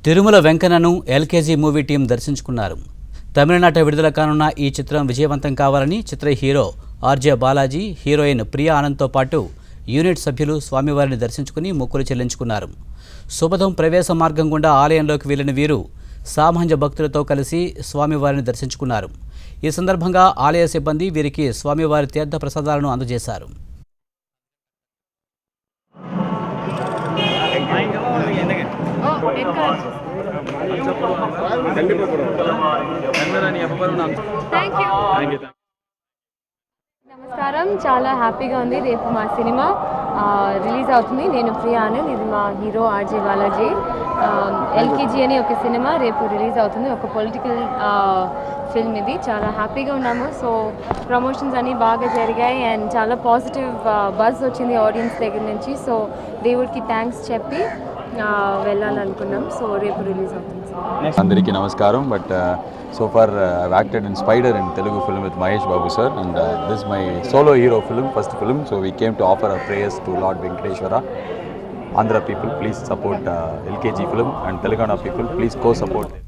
తిరుమల వెంకన్నను LKG movie team దర్శించుకున్నారు తమిళనాట విడుదల కానున్న ఈ చిత్రం విజయవంతం కావాలని చిత్ర hero RJ Balaji heroine Priya ఆనంద్తో పాటు యూనిట్ సభ్యులు స్వామివారిని దర్శించుకుని మొక్కులు చెల్లించుకున్నారు శుభదం ప్రవేశ మార్గం గుండా ఆలయంలోకి వెళ్లిన వీరు సామాన్య భక్తులతో కలిసి స్వామివారిని దర్శించుకున్నారు ఈ సందర్భంగా ఆలయ సిబ్బంది వీరికి స్వామివారి తీర్థ ప్రసాదాలను అందజేశారు థ్యాంక్ యూ నమస్కారం చాలా హ్యాపీగా ఉంది రేపు మా సినిమా ఆ, రిలీజ్ అవుతుంది నేను ప్రియా ఆనంద్ ఇది మా హీరో ఆర్జే బాలాజీ ఆ, ఎల్కేజీ అని ఒక సినిమా రేపు రిలీజ్ అవుతుంది ఒక పొలిటికల్ ఫిల్మ్ ఇది చాలా హ్యాపీగా ఉన్నాము సో ప్రమోషన్స్ అన్నీ బాగా జరిగాయి అండ్ చాలా పాజిటివ్ బజ్ వచ్చింది ఆడియన్స్ దగ్గర నుంచి సో దేవుడికి థ్యాంక్స్ చెప్పి ఆ, వెళ్ళాలనుకున్నాం సో రేపు రిలీజ్ అవుతుంది సార్ అందరికీ నమస్కారం but so far I've acted in Spider in Telugu film with Mahesh Babu sir and this my solo hero film first film so we came to offer our prayers to lord Venkateswara Andhra people please support LKG film and Telangana people please co support